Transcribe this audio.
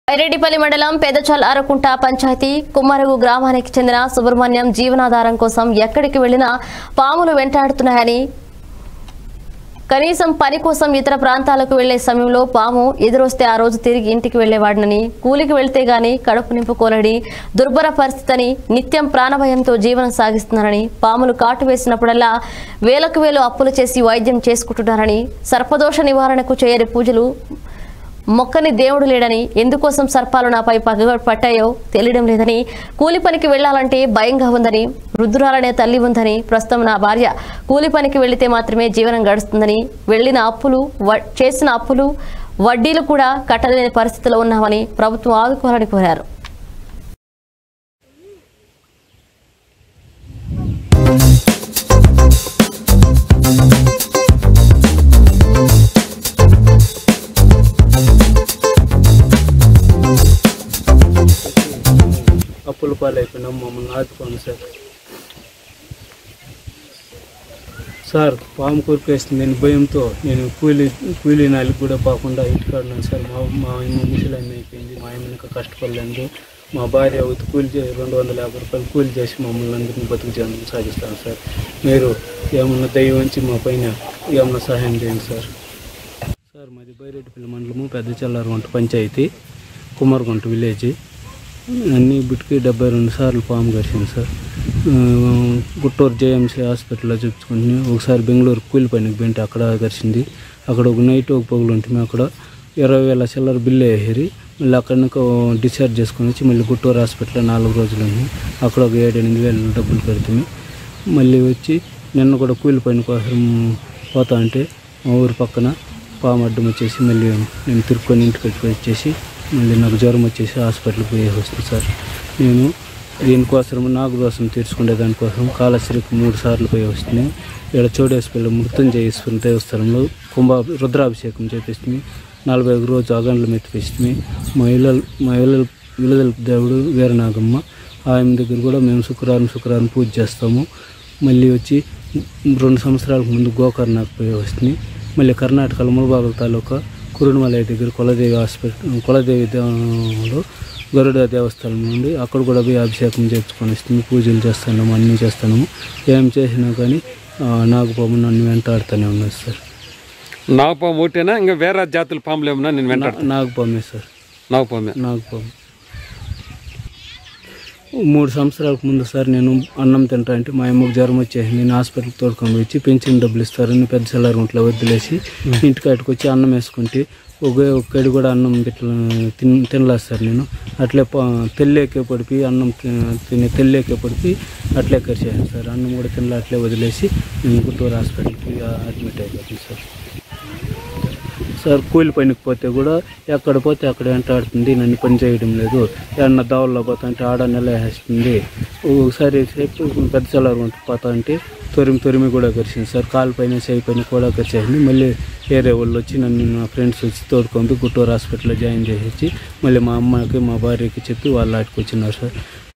ఐరెడ్డిపల్లి మండలం పెదచల్ అరకుంట పంచాయతీ కుమ్మరగు గ్రామానికి చెందిన సుబ్రహ్మణ్యం జీవనాధారం కోసం ఎక్కడికి వెళ్లినా పాములు వెంటాడుతున్నాయని కనీసం పని కోసం ఇతర ప్రాంతాలకు వెళ్లే సమయంలో పాము ఎదురొస్తే ఆ రోజు తిరిగి ఇంటికి వెళ్లేవాడినని కూలికి వెళ్తే గాని కడుపు నింపుకోనని దుర్భర పరిస్థితిని నిత్యం ప్రాణభయంతో జీవనం సాగిస్తున్నారని పాములు కాటు వేసినప్పుడల్లా వేలకు వేలు అప్పులు చేసి వైద్యం చేసుకుంటున్నారని సర్పదోష నివారణకు చేయని పూజలు మొక్కని దేవుడు లేడని ఎందుకోసం సర్పాలు నాపై పగ పట్టాయో తెలియడం లేదని కూలి పనికి వెళ్లాలంటే భయంగా ఉందని వృద్ధురాలనే తల్లి ఉందని ప్రస్తుతం నా భార్య కూలి పనికి వెళ్లితే మాత్రమే జీవనం గడుస్తుందని వెళ్లిన అప్పులు వ- చేసిన అప్పులు వడ్డీలు కూడా కట్టలేని పరిస్థితిలో ఉన్నామని ప్రభుత్వం ఆదుకోవాలని కోరారు అప్పుల పాలైపోయినాం మమ్మల్ని ఆదుకోండి సార్ సార్ పాము కొరికేస్తుంది నేను భయంతో నేను కూలి కూలీ నాలికి కూడా పోకుండా ఇంటికాడున్నాను సార్ మా మా అమ్మ ముసలాన్ని అయిపోయింది మా అమ్మ ఇంకా కష్టపడలేదు మా భార్య అవుతూ కూలి చే రెండు వందల యాభై రూపాయలు కూలి చేసి మమ్మల్ని అందరినీ బతుకు జీవనం సాగిస్తాను సార్ మీరు ఏమన్నా దయ ఉంచి మా పైన ఏమన్నా సహాయం చేయండి సార్ సార్ మాది బైరెడ్డిపల్లి మండలము పెద్ద చెల్లారు వంట పంచాయతీ కుమారగుంట విలేజ్ అన్ని బిట్కి డెబ్బై రెండు సార్లు పాము కరిచింది సార్ ఆ, గుంటూరు జేఎంసీ హాస్పిటల్లో చూపించుకుంటుని ఒకసారి బెంగళూరు కూలి పనికి పోయింటే అక్కడ కరిచింది అక్కడ ఒక నైట్ ఒక పగులు ఉంటుంది అక్కడ ఇరవై వేల చిల్లర బిల్లు వేసారు మళ్ళీ అక్కడ నుంచి డిశ్చార్జ్ చేసుకొని వచ్చి మళ్ళీ గుంటూరు హాస్పిటల్లో నాలుగు రోజులు ఉంది అక్కడ ఒక ఏడు ఎనిమిది వేలు డబ్బులు కడుతుంది మళ్ళీ వచ్చి నిన్న కూడా కూలి పని కోసం పోతా అంటే మా ఊరు పక్కన పాము అడ్డం వచ్చేసి మళ్ళీ నేను తిరుక్కొని ఇంటికి వచ్చేసి మళ్ళీ నాకు జ్వరం వచ్చేసి హాస్పిటల్కి పోయి వస్తుంది సార్ నేను దీనికోసం నాకు దోషం తీర్చుకునే దానికోసం కాళశ్రీకి మూడు సార్లు పోయి వస్తుంది ఇక్కడ చోడేశ్వరి మృత్యుంజయేశ్వరి దేవస్థానంలో కుంభ రుద్రాభిషేకం చేపిస్తుంది నలభై ఒక రోజు అగండ్లు మెత్తిపిస్తుంది మా ఇళ్ళ మా ఇళ్ళ విలుదల దేవుడు వీరనాగమ్మ ఆయన దగ్గర కూడా మేము శుక్రవారం శుక్రవారం పూజ చేస్తాము మళ్ళీ వచ్చి రెండు సంవత్సరాల ముందు గోకర్ణకు పోయి వస్తుంది మళ్ళీ కర్ణాటకలో ములబాగుల తాలూకా కురుణమలై దగ్గర కులదేవి హాస్పిటల్ కులదేవి దేవంలో గరుడ దేవస్థానం నుండి అక్కడ కూడా పోయి అభిషేకం చేర్చుకొని వస్తుంది పూజలు చేస్తున్నాము అన్నీ చేస్తున్నాము ఏం చేసినా కానీ ఆ, నాగపాము నన్ను వెంటాడుతూనే ఉన్నది సార్ నాగపాము ఒకటేనా ఇంకా వేరే జాతుల పాములు ఏమన్నా నేను వెంటాడు నా- నాగపామే సార్ నాగపామే నాగపాము మూడు సంవత్సరాలకు ముందు సార్ నేను అన్నం తింటా అంటే మా అమ్మకు జ్వరం వచ్చేసి నేను హాస్పిటల్కి తోడుకొని వచ్చి పెన్షన్ డబ్బులు ఇస్తారని పెద్ద సెల్లర్ ఇంట్లో వదిలేసి ఇంటికాడికి వచ్చి అన్నం వేసుకుంటే ఒక ఒక్కడి కూడా అన్నం గిట్ల తిన్ తినలేదు సార్ నేను అట్లే ప- తెల్లేకే పడిపి అన్నం తి- తిని తెల్లేకే పడిపి అట్లే కరిచాను సార్ అన్నం కూడా తినలే అట్లే వదిలేసి నేను గుంటూరు హాస్పిటల్కి అడ్మిట్ అయిపోతుంది సార్ సార్ కూలి పనికి పోతే కూడా ఎక్కడ పోతే అక్కడ వెంటాడుతుంది నన్ను పని చేయడం లేదు ఏమన్నా దావుల్లో పోతా అంటే ఆడ నెల వేస్తుంది ఒకసారి సేపు పెద్ద చల్లారు పోతా అంటే తొరిమి తొరిమి కూడా కరిచింది సార్ కాలు పైన చేయి పైన కూడా కరిచేసింది మళ్ళీ వేరే వాళ్ళు వచ్చి నన్ను నా ఫ్రెండ్స్ వచ్చి తోడుకొని గుంటూరు హాస్పిటల్లో జాయిన్ చేసి మళ్ళీ మా అమ్మకి మా భార్యకి చెప్పి వాళ్ళు ఆటికి వచ్చినారు సార్